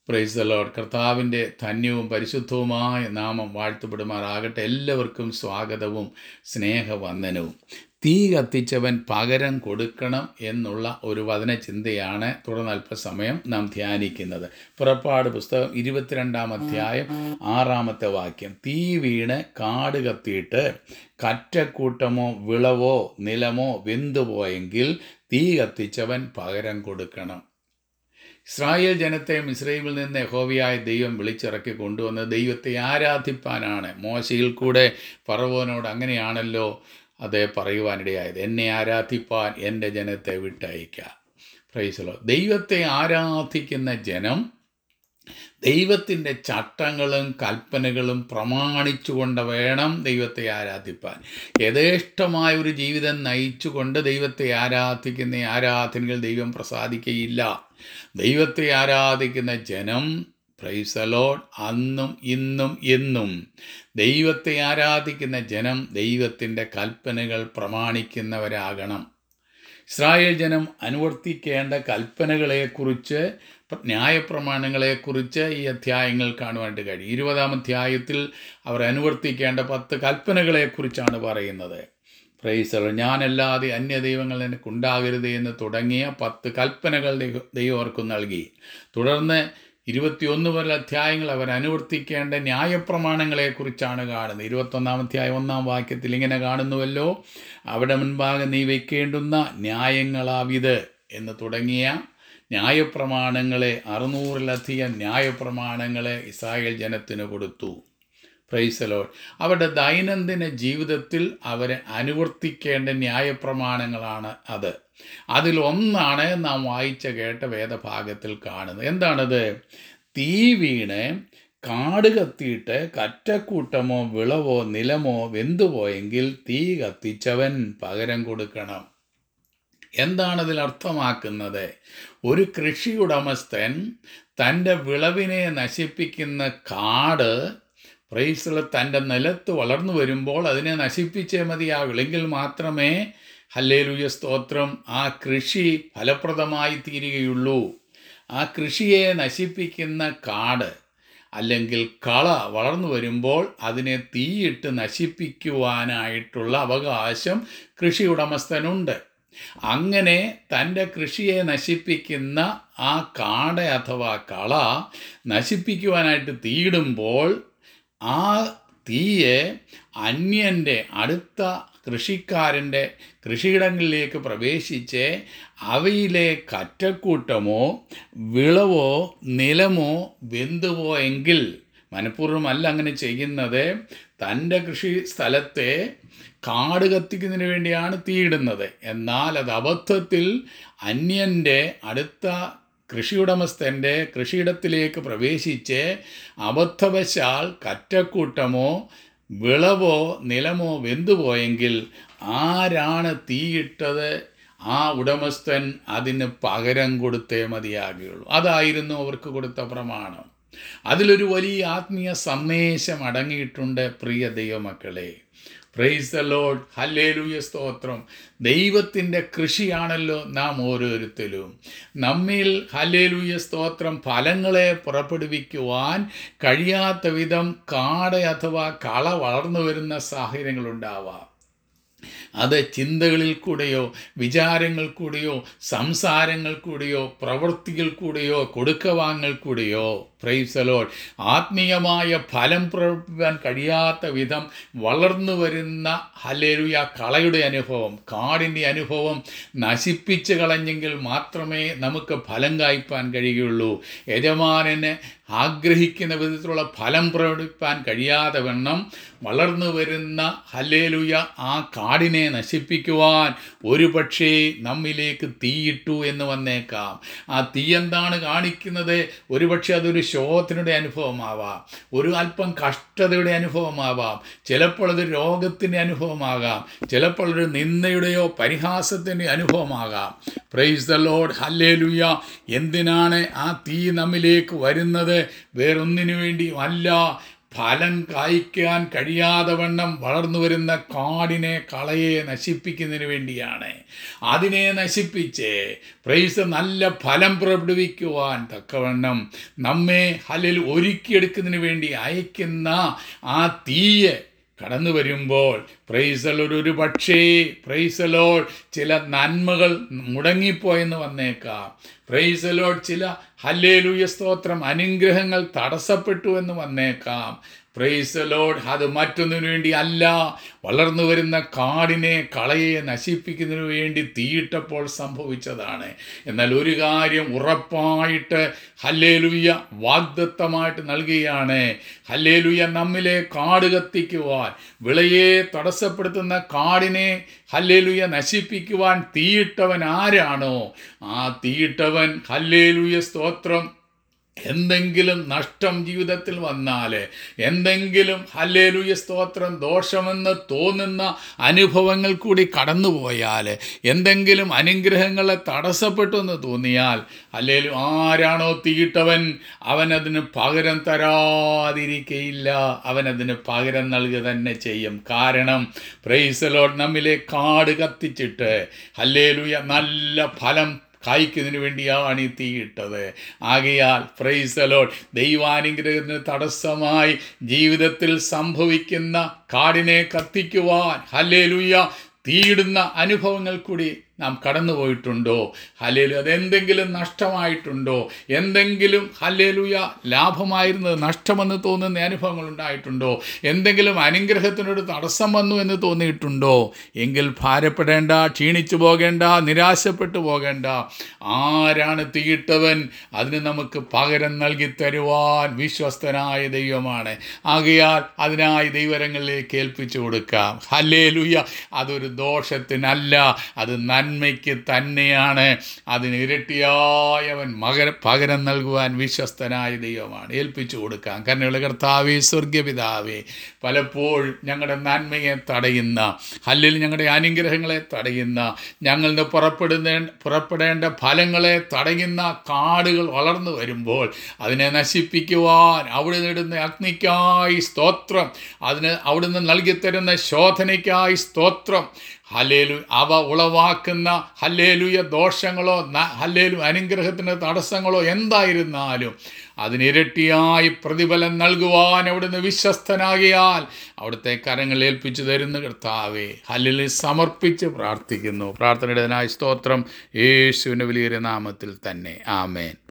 praise the Lord കർത്താവിൻ്റെ ധന്യവും പരിശുദ്ധവുമായ നാമം വാഴ്ത്തപ്പെടുമാറാകട്ടെ എല്ലാവർക്കും സ്വാഗതവും സ്നേഹവന്ദനവും തീ കത്തിച്ചവൻ പകരം കൊടുക്കണം എന്നുള്ള ഒരു വചനചിന്തയാണ് തുടർന്ന് അല്പസമയം നാം ധ്യാനിക്കുന്നത് പുറപ്പാട് പുസ്തകം ഇരുപത്തിരണ്ടാം അധ്യായം ആറാമത്തെ വാക്യം തീ വീണ് കാട് കത്തിയിട്ട് കറ്റക്കൂട്ടമോ വിളവോ നിലമോ വെന്തുപോയെങ്കിൽ തീ കത്തിച്ചവൻ പകരം കൊടുക്കണം ഇസ്രായേൽ ജനത്തെ മിസ്രൈമിൽ നിന്ന് യഹോവയായ ദൈവം വിളിച്ചിറക്കി കൊണ്ടുവന്ന് ദൈവത്തെ ആരാധിപ്പാനാണ് മോശയിൽ കൂടെ ഫറവോനോട് അങ്ങനെയാണല്ലോ അത് പറയുവാനിടയായത് എന്നെ ആരാധിപ്പാൻ എൻ്റെ ജനത്തെ വിട്ടയക്കുക പ്രൈസലോ ദൈവത്തെ ആരാധിക്കുന്ന ജനം ദൈവത്തിൻ്റെ ചട്ടങ്ങളും കൽപ്പനകളും പ്രമാണിച്ചുകൊണ്ട് വേണം ദൈവത്തെ ആരാധിപ്പാൻ യഥേഷ്ടമായ ഒരു ജീവിതം നയിച്ചുകൊണ്ട് ദൈവത്തെ ആരാധിക്കുന്ന ആരാധനകൾ ദൈവം പ്രസാദിക്കുകയില്ല ദൈവത്തെ ആരാധിക്കുന്ന ജനം പ്രൈസലോൺ അന്നും ഇന്നും എന്നും ദൈവത്തെ ആരാധിക്കുന്ന ജനം ദൈവത്തിൻ്റെ കൽപ്പനകൾ പ്രമാണിക്കുന്നവരാകണം ഇസ്രായേൽ ജനം അനുവർത്തിക്കേണ്ട കൽപ്പനകളെക്കുറിച്ച് ന്യായപ്രമാണങ്ങളെക്കുറിച്ച് ഈ അധ്യായങ്ങൾ കാണുവാനായിട്ട് കഴിയും ഇരുപതാം അധ്യായത്തിൽ അവർ അനുവർത്തിക്കേണ്ട പത്ത് കൽപ്പനകളെക്കുറിച്ചാണ് പറയുന്നത് പ്രൈസർ ഞാനല്ലാതെ അന്യ ദൈവങ്ങൾ എനിക്കുണ്ടാകരുത് എന്ന് തുടങ്ങിയ പത്ത് കൽപ്പനകൾ ദൈവം അവർക്ക് നൽകി തുടർന്ന് ഇരുപത്തിയൊന്ന് മുതൽ അധ്യായങ്ങൾ അവർ അനുവർത്തിക്കേണ്ട ന്യായപ്രമാണങ്ങളെക്കുറിച്ചാണ് കാണുന്നത് ഇരുപത്തൊന്നാം അധ്യായം ഒന്നാം വാക്യത്തിൽ ഇങ്ങനെ കാണുന്നുവല്ലോ അവിടെ മുൻപാകെ നീ വയ്ക്കേണ്ടുന്ന ന്യായങ്ങളാവിത് എന്ന് തുടങ്ങിയ ന്യായപ്രമാണങ്ങളെ അറുന്നൂറിലധികം ന്യായപ്രമാണങ്ങളെ ഇസ്രായേൽ ജനത്തിന് കൊടുത്തു പ്രൈസലോ അവരുടെ ദൈനംദിന ജീവിതത്തിൽ അവർ അനുവർത്തിക്കേണ്ട ന്യായപ്രമാണങ്ങളാണ് അത് അതിലൊന്നാണ് നാം വായിച്ച കേട്ട വേദഭാഗത്തിൽ കാണുന്നത് എന്താണത് തീ വീണ് കാട് കത്തിയിട്ട് കറ്റക്കൂട്ടമോ വിളവോ നിലമോ വെന്തുപോയെങ്കിൽ തീ കത്തിച്ചവൻ പകരം കൊടുക്കണം എന്താണ് ഇതിൽ അർത്ഥമാക്കുന്നത് ഒരു കൃഷി ഉടമസ്ഥൻ തൻ്റെ വിളവിനെ നശിപ്പിക്കുന്ന കാട് പ്രൈസുള്ള തൻ്റെ നിലത്ത് വളർന്നു വരുമ്പോൾ അതിനെ നശിപ്പിച്ചേ മതിയാകുള്ളൂ എങ്കിൽ മാത്രമേ ഹല്ലേലുയ സ്തോത്രം ആ കൃഷി ഫലപ്രദമായി തീരുകയുള്ളൂ ആ കൃഷിയെ നശിപ്പിക്കുന്ന കാട് അല്ലെങ്കിൽ കള വളർന്നു വരുമ്പോൾ അതിനെ തീയിട്ട് നശിപ്പിക്കുവാനായിട്ടുള്ള അവകാശം കൃഷി ഉടമസ്ഥനുണ്ട് അങ്ങനെ തൻ്റെ കൃഷിയെ നശിപ്പിക്കുന്ന ആ കാട അഥവാ കള നശിപ്പിക്കുവാനായിട്ട് തീയിടുമ്പോൾ ആ തീയെ അന്യൻ്റെ അടുത്ത കൃഷിക്കാരൻ്റെ കൃഷിയിടങ്ങളിലേക്ക് പ്രവേശിച്ച് അവയിലെ കറ്റക്കൂട്ടമോ വിളവോ നിലമോ വെന്തുപോയെങ്കിൽ മനഃപൂർവ്വമല്ല അങ്ങനെ ചെയ്യുന്നത് തൻ്റെ കൃഷി സ്ഥലത്തെ കാട് കത്തിക്കുന്നതിന് വേണ്ടിയാണ് തീയിടുന്നത് എന്നാൽ അത് അബദ്ധത്തിൽ അന്യൻ്റെ അടുത്ത കൃഷിയുടമസ്ഥൻ്റെ കൃഷിയിടത്തിലേക്ക് പ്രവേശിച്ച് അബദ്ധവശാൽ കറ്റക്കൂട്ടമോ വിളവോ നിലമോ വെന്തുപോയെങ്കിൽ ആരാണ് തീയിട്ടത് ആ ഉടമസ്ഥൻ അതിന് പകരം കൊടുത്തേ മതിയാകുകയുള്ളൂ അതായിരുന്നു അവർക്ക് കൊടുത്ത പ്രമാണം അതിലൊരു വലിയ ആത്മീയ സന്ദേശം അടങ്ങിയിട്ടുണ്ട് പ്രിയ ദൈവമക്കളെ പ്രൈസ് ദ ലോഡ് ഹല്ലേലൂയ സ്തോത്രം ദൈവത്തിൻ്റെ കൃഷിയാണല്ലോ നാം ഓരോരുത്തരും നമ്മിൽ ഹല്ലേലൂയ സ്തോത്രം ഫലങ്ങളെ പുറപ്പെടുവിക്കുവാൻ കഴിയാത്ത വിധം കാട അഥവാ കള വളർന്നു വരുന്ന സാഹചര്യങ്ങളുണ്ടാവാം അത് ചിന്തകളിൽ കൂടെയോ വിചാരങ്ങൾ കൂടെയോ സംസാരങ്ങൾ കൂടെയോ പ്രവൃത്തികൾ കൂടെയോ കൊടുക്കവാങ്ങൾ കൂടെയോ പ്രൈസലോൾ ആത്മീയമായ ഫലം പ്രവർത്തിക്കാൻ കഴിയാത്ത വിധം വളർന്നു വരുന്ന ഹലേലുയ കളയുടെ അനുഭവം കാടിൻ്റെ അനുഭവം നശിപ്പിച്ച് കളഞ്ഞെങ്കിൽ മാത്രമേ നമുക്ക് ഫലം കായ്പാൻ കഴിയുകയുള്ളൂ യജമാനന് ആഗ്രഹിക്കുന്ന വിധത്തിലുള്ള ഫലം പ്രകടിപ്പാൻ കഴിയാതെ വണ്ണം വളർന്നു വരുന്ന ഹല്ലേലുയ ആ കാടിനെ നശിപ്പിക്കുവാൻ ഒരു പക്ഷേ നമ്മിലേക്ക് തീയിട്ടു എന്ന് വന്നേക്കാം ആ തീ എന്താണ് കാണിക്കുന്നത് ഒരുപക്ഷെ അതൊരു ശോധനയുടെ അനുഭവമാവാം ഒരു അല്പം കഷ്ടതയുടെ അനുഭവമാവാം ചിലപ്പോൾ അത് രോഗത്തിൻ്റെ അനുഭവമാകാം ചിലപ്പോൾ ഒരു നിന്ദയുടെയോ പരിഹാസത്തിൻ്റെ അനുഭവമാകാം പ്രൈസ് ദ ലോഡ് ഹല്ലേലുയ എന്തിനാണ് ആ തീ നമ്മിലേക്ക് വരുന്നത് വേറൊന്നിനു വേണ്ടി അല്ല ഫലം കായ്ക്കാൻ കഴിയാതെ വണ്ണം വളർന്നു വരുന്ന കാടിനെ കളയെ നശിപ്പിക്കുന്നതിന് വേണ്ടിയാണ് അതിനെ നശിപ്പിച്ച് പ്രൈസ് നല്ല ഫലം പുറപ്പെടുവിക്കുവാൻ തക്കവണ്ണം നമ്മെ ഹലിൽ ഒരുക്കിയെടുക്കുന്നതിന് വേണ്ടി അയക്കുന്ന ആ തീയെ കടന്നു വരുമ്പോൾ പ്രൈസലോട് ഒരു പക്ഷേ പ്രൈസലോട് ചില നന്മകൾ മുടങ്ങിപ്പോയെന്ന് വന്നേക്കാം പ്രൈസലോട് ചില ഹല്ലേലൂയ സ്തോത്രം അനുഗ്രഹങ്ങൾ തടസ്സപ്പെട്ടു എന്ന് വന്നേക്കാം പ്രൈസ് ലോഡ് അത് മറ്റൊന്നിനു വേണ്ടി അല്ല വളർന്നു വരുന്ന കാടിനെ കളയെ നശിപ്പിക്കുന്നതിനു വേണ്ടി തീയിട്ടപ്പോൾ സംഭവിച്ചതാണ് എന്നാൽ ഒരു കാര്യം ഉറപ്പായിട്ട് ഹല്ലേലുയ്യ വാഗ്ദത്തമായിട്ട് നൽകുകയാണ് ഹല്ലേലുയ്യ നമ്മിലെ കാട് കത്തിക്കുവാൻ വിളയെ തടസ്സപ്പെടുത്തുന്ന കാടിനെ ഹല്ലേലുയ നശിപ്പിക്കുവാൻ തീയിട്ടവൻ ആരാണോ ആ തീയിട്ടവൻ ഹല്ലേലുയ സ്തോത്രം എന്തെങ്കിലും നഷ്ടം ജീവിതത്തിൽ വന്നാൽ എന്തെങ്കിലും ഹല്ലേലൂയ സ്തോത്രം ദോഷമെന്ന് തോന്നുന്ന അനുഭവങ്ങൾ കൂടി കടന്നുപോയാൽ എന്തെങ്കിലും അനുഗ്രഹങ്ങളെ തടസ്സപ്പെട്ടു എന്ന് തോന്നിയാൽ ഹല്ലേലു ആരാണോ തീയിട്ടവൻ അവനതിന് പകരം തരാതിരിക്കയില്ല അവനതിന് പകരം നൽകുക തന്നെ ചെയ്യും കാരണം പ്രൈസലോട് നമ്മിലെ കാട് കത്തിച്ചിട്ട് ഹല്ലേലൂയ നല്ല ഫലം കായ്ക്കുന്നതിന് വേണ്ടിയാണ് ഈ തീയിട്ടത് ആകയാൽ പ്രൈസലോൾ ദൈവാനുഗ്രഹത്തിന് തടസ്സമായി ജീവിതത്തിൽ സംഭവിക്കുന്ന കാടിനെ കത്തിക്കുവാൻ ഹല്ലേലൂയ തീയിടുന്ന അനുഭവങ്ങൾ കൂടി നാം കടന്നുപോയിട്ടുണ്ടോ ഹല്ലേലു അതെന്തെങ്കിലും നഷ്ടമായിട്ടുണ്ടോ എന്തെങ്കിലും ഹല്ലേലുയ ലാഭമായിരുന്നത് നഷ്ടമെന്ന് തോന്നുന്ന അനുഭവങ്ങൾ ഉണ്ടായിട്ടുണ്ടോ എന്തെങ്കിലും അനുഗ്രഹത്തിനൊരു തടസ്സം വന്നു എന്ന് തോന്നിയിട്ടുണ്ടോ എങ്കിൽ ഭാരപ്പെടേണ്ട ക്ഷീണിച്ചു പോകേണ്ട നിരാശപ്പെട്ടു പോകേണ്ട ആരാണ് തീയിട്ടവൻ അതിന് നമുക്ക് പകരം നൽകി തരുവാൻ വിശ്വസ്തനായ ദൈവമാണ് ആകയാൽ അതിനായി ദൈവരങ്ങളിലേക്ക് ഏൽപ്പിച്ചു കൊടുക്കാം ഹല്ലേലുയ അതൊരു ദോഷത്തിനല്ല അത് നന്മയ്ക്ക് തന്നെയാണ് അതിന് ഇരട്ടിയായവൻ മകര പകരം നൽകുവാൻ വിശ്വസ്തനായ ദൈവമാണ് ഏൽപ്പിച്ചു കൊടുക്കാം കരുണയുള്ള കർത്താവേ സ്വർഗപിതാവേ പലപ്പോഴും ഞങ്ങളുടെ നന്മയെ തടയുന്ന ഹല്ലിൽ ഞങ്ങളുടെ അനുഗ്രഹങ്ങളെ തടയുന്ന ഞങ്ങളിൽ നിന്ന് പുറപ്പെടുന്ന പുറപ്പെടേണ്ട ഫലങ്ങളെ തടയുന്ന കാടുകൾ വളർന്നു വരുമ്പോൾ അതിനെ നശിപ്പിക്കുവാൻ അവിടെ നേടുന്ന അഗ്നിക്കായി സ്തോത്രം അതിന് അവിടുന്ന് നൽകിത്തരുന്ന ശോധനയ്ക്കായി സ്തോത്രം ഹല്ലേലു അവ ഉളവാക്കുന്ന ഹല്ലേലുയ ദോഷങ്ങളോ ന- ഹല്ലേലു അനുഗ്രഹത്തിന് തടസ്സങ്ങളോ എന്തായിരുന്നാലും അതിനിരട്ടിയായി പ്രതിഫലം നൽകുവാൻ അവിടുന്ന് വിശ്വസ്തനാകിയാൽ അവിടുത്തെ കരങ്ങൾ ഏൽപ്പിച്ചു തരുന്ന കർത്താവെ ഹല്ലിൽ സമർപ്പിച്ച് പ്രാർത്ഥിക്കുന്നു പ്രാർത്ഥനയുടേതിനായി സ്തോത്രം യേശുവിൻ്റെ വലിയ നാമത്തിൽ തന്നെ ആമേൻ